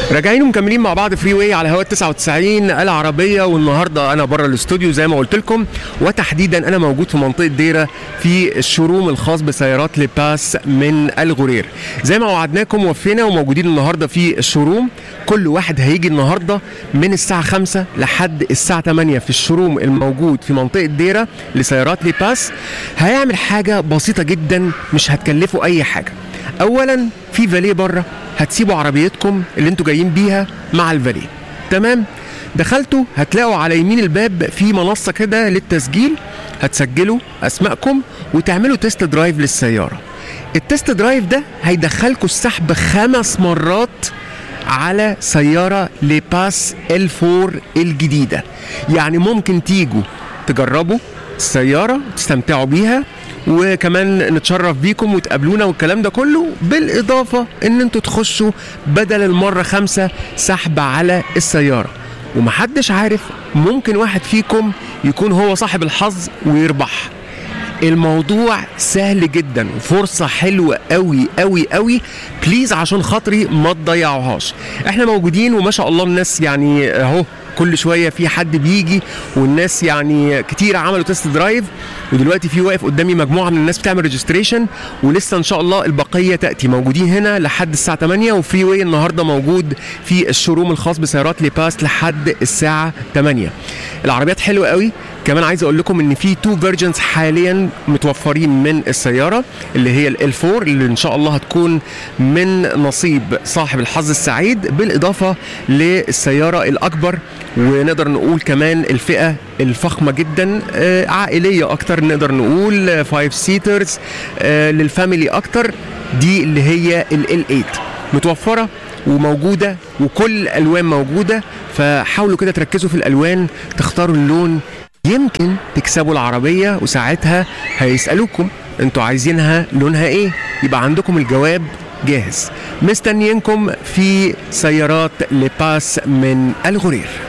راجعين ومكملين مع بعض فري واي على هواء 99 العربيه والنهارده انا بره الاستوديو زي ما قلت لكم وتحديدا انا موجود في منطقه ديره في الشوروم الخاص بسيارات لباس من الغرير زي ما وعدناكم وفينا وموجودين النهارده في الشوروم كل واحد هيجي النهارده من الساعه 5 لحد الساعه 8 في الشوروم الموجود في منطقه ديره لسيارات لباس هيعمل حاجه بسيطه جدا مش هتكلفه اي حاجه اولا في فاليه بره هتسيبوا عربيتكم اللي انتوا جايين بيها مع الفاليه تمام دخلتوا هتلاقوا على يمين الباب في منصه كده للتسجيل هتسجلوا اسمائكم وتعملوا تيست درايف للسياره التيست درايف ده هيدخلكوا السحب خمس مرات على سيارة لباس ال4 الجديدة يعني ممكن تيجوا تجربوا السيارة تستمتعوا بيها وكمان نتشرف بيكم وتقابلونا والكلام ده كله بالإضافة إن انتوا تخشوا بدل المرة خمسة سحب على السيارة ومحدش عارف ممكن واحد فيكم يكون هو صاحب الحظ ويربح الموضوع سهل جدا وفرصة حلوة قوي قوي قوي بليز عشان خاطري ما تضيعوهاش احنا موجودين وما شاء الله الناس يعني اهو كل شويه في حد بيجي والناس يعني كتير عملوا تيست درايف ودلوقتي في واقف قدامي مجموعه من الناس بتعمل ريجستريشن ولسه ان شاء الله البقيه تاتي موجودين هنا لحد الساعه 8 وفري واي النهارده موجود في الشوروم الخاص بسيارات لباس لحد الساعه 8 العربيات حلوه قوي كمان عايز اقول لكم ان في تو فيرجنز حاليا متوفرين من السياره اللي هي ال 4 اللي ان شاء الله هتكون من نصيب صاحب الحظ السعيد بالاضافه للسياره الاكبر ونقدر نقول كمان الفئه الفخمه جدا آه، عائليه اكتر نقدر نقول 5 سيترز للفاميلي اكتر دي اللي هي ال 8 متوفره وموجوده وكل الالوان موجوده فحاولوا كده تركزوا في الالوان تختاروا اللون يمكن تكسبوا العربيه وساعتها هيسالوكم انتوا عايزينها لونها ايه يبقى عندكم الجواب جاهز مستنيينكم في سيارات لباس من الغرير